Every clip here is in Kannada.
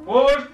ಪೋಸ್ಟ್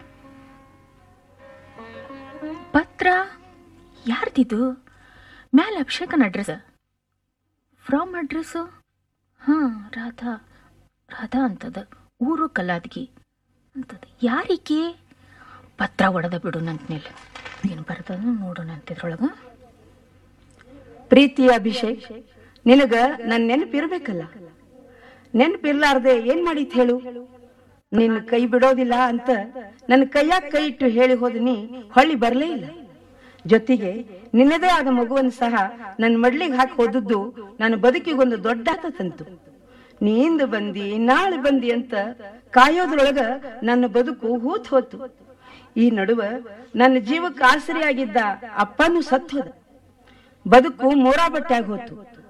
ಪತ್ರ ಯಾರ್ದಿದು ಮ್ಯಾಲೆ ಅಭಿಷೇಕನ ಅಡ್ರೆಸ್ ಫ್ರಮ್ ಅಡ್ರೆಸ್ಸು ಹಾಂ ರಾಧಾ ರಾಧಾ ಅಂತದ ಊರು ಕಲ್ಲಾದ್ಗಿ ಅಂತದ ಯಾರಿಕೆ ಪತ್ರ ಒಡೆದ ಬಿಡು ನಂತನೇಲಿ ಏನು ಬರ್ತದ ನೋಡೋಣ ಅಂತಿದ್ರೊಳಗೆ ಪ್ರೀತಿ ಅಭಿಷೇಕ್ ನಿನಗ ನನ್ ನೆನಪಿರ್ಬೇಕಲ್ಲ ನೆನಪಿರ್ಲಾರ್ದೆ ಏನ್ ಮಾಡಿತ್ ಹೇಳು ನಿನ್ನ ಕೈ ಬಿಡೋದಿಲ್ಲ ಅಂತ ನನ್ನ ಕೈಯಾಗ ಕೈ ಇಟ್ಟು ಹೇಳಿ ಹೋದ ನೀ ಹೊಳ್ಳಿ ಬರ್ಲೇ ಇಲ್ಲ ಜೊತೆಗೆ ನಿನ್ನದೇ ಆದ ಮಗುವನ್ನು ಸಹ ನನ್ನ ಮಡ್ಲಿಗೆ ಹಾಕಿ ಹೋದದ್ದು ನನ್ನ ಬದುಕಿಗೊಂದು ದೊಡ್ಡ ತಂತು ನೀ ಇಂದು ಬಂದಿ ನಾಳೆ ಬಂದಿ ಅಂತ ಕಾಯೋದ್ರೊಳಗ ನನ್ನ ಬದುಕು ಹೂತ್ ಹೋತು ಈ ನಡುವ ನನ್ನ ಜೀವಕ್ಕೆ ಆಸರಿಯಾಗಿದ್ದ ಅಪ್ಪನೂ ಸತ್ ಹೋದ ಬದುಕು ಮೋರಾ ಬಟ್ಟೆಯಾಗ ಹೋತು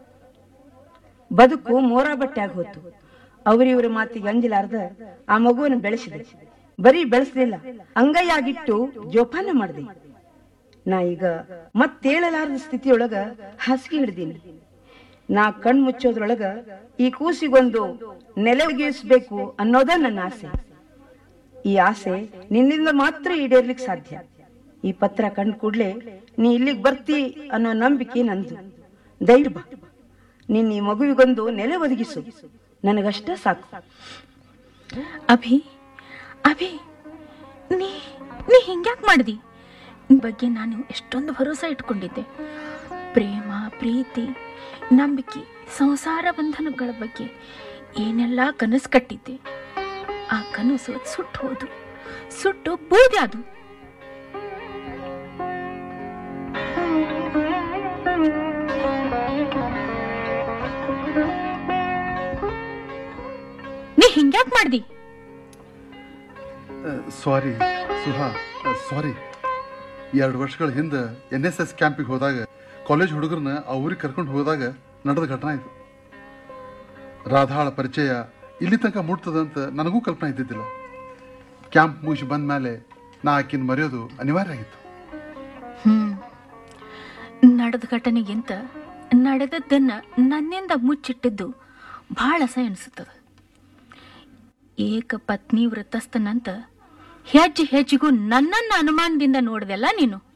ಬದುಕು ಮೋರಾ ಬಟ್ಟೆಯಾಗ ಹೋತು ಅವರಿವರ ಮಾತಿಗೆ ಅಂಜಲಾರ್ದ ಆ ಮಗುವನ್ನು ಬೆಳೆಸಿದೆ ಬರೀ ಬೆಳೆಸಲಿಲ್ಲ ಅಂಗೈಯಾಗಿಟ್ಟು ಜೋಪಾನ ಮಾಡಿದೆ ನಾ ಈಗ ಮತ್ತೇಳಲಾರದ ಸ್ಥಿತಿಯೊಳಗ ಹಾಸಿಗೆ ಹಿಡ್ದೀನಿ ನಾ ಕಣ್ ಮುಚ್ಚೋದ್ರೊಳಗ ಈ ಕೂಸಿಗೊಂದು ನೆಲೆ ಒಗೆಯಿಸ್ಬೇಕು ಅನ್ನೋದ ನನ್ನ ಆಸೆ ಈ ಆಸೆ ನಿನ್ನಿಂದ ಮಾತ್ರ ಈಡೇರ್ಲಿಕ್ಕೆ ಸಾಧ್ಯ ಈ ಪತ್ರ ಕಂಡ್ ಕೂಡ್ಲೆ ನೀ ಇಲ್ಲಿಗೆ ಬರ್ತಿ ಅನ್ನೋ ನಂಬಿಕೆ ನಂದು ಧೈರ್ಯ ಬಾ ನೀನ್ ಈ ಮಗುವಿಗೊಂದು ನೆಲೆ ಒದಗಿಸು ನನಗಷ್ಟ ಸಾಕು ಅಭಿ ಅಭಿ ನೀ ನೀ ಹಿಂಗ್ಯಾಕ್ ಮಾಡ್ದಿ ನಿನ್ ಬಗ್ಗೆ ನಾನು ಎಷ್ಟೊಂದು ಭರೋಸೆ ಇಟ್ಕೊಂಡಿದ್ದೆ ಪ್ರೇಮ ಪ್ರೀತಿ ನಂಬಿಕೆ ಸಂಸಾರ ಬಂಧನಗಳ ಬಗ್ಗೆ ಏನೆಲ್ಲ ಕನಸು ಕಟ್ಟಿದ್ದೆ ಆ ಕನಸು ಸುಟ್ಟು ಹೋದು ಸುಟ್ಟು ಬೂದಿ ಅದು ನೀ ಹಿಂಗ್ಯಾಕ್ ಮಾಡ್ದಿ ಸಾರಿ ಸುಧಾ ಸಾರಿ ಎರಡು ವರ್ಷಗಳ ಹಿಂದೆ ಎನ್ ಎಸ್ ಎಸ್ ಕ್ಯಾಂಪಿಗೆ ಹೋದಾಗ ಕಾಲೇಜ್ ಹುಡುಗರನ್ನ ಆ ಊರಿಗೆ ಕರ್ಕೊಂಡು ಹೋದಾಗ ನಡೆದ ಘಟನಾ ಇದು ರಾಧಾಳ ಪರಿಚಯ ಇಲ್ಲಿ ತನಕ ಮುಟ್ತದಂತ ನನಗೂ ಕಲ್ಪನೆ ಇದ್ದಿದ್ದಿಲ್ಲ ಕ್ಯಾಂಪ್ ಮುಗಿಸಿ ಬಂದ ಮೇಲೆ ನಾ ಆಕಿನ ಮರೆಯೋದು ಅನಿವಾರ್ಯ ಆಗಿತ್ತು ಹ್ಮ್ ನಡೆದ ಘಟನೆಗಿಂತ ನಡೆದದ್ದನ್ನ ನನ್ನಿಂದ ಮುಚ್ಚಿಟ್ಟಿದ್ದು ಬಹಳ ಅಸಹ್ಯ ಅನಿಸುತ್ತದೆ ಏಕ ಪತ್ನಿ ವೃತಸ್ಥನಂತ ಹೆಜ್ಜೆ ಹೆಜ್ಜೆಗೂ ನನ್ನನ್ನ ಅನುಮಾನದಿಂದ ನೋಡ್ದೆಲ್ಲ ನೀನು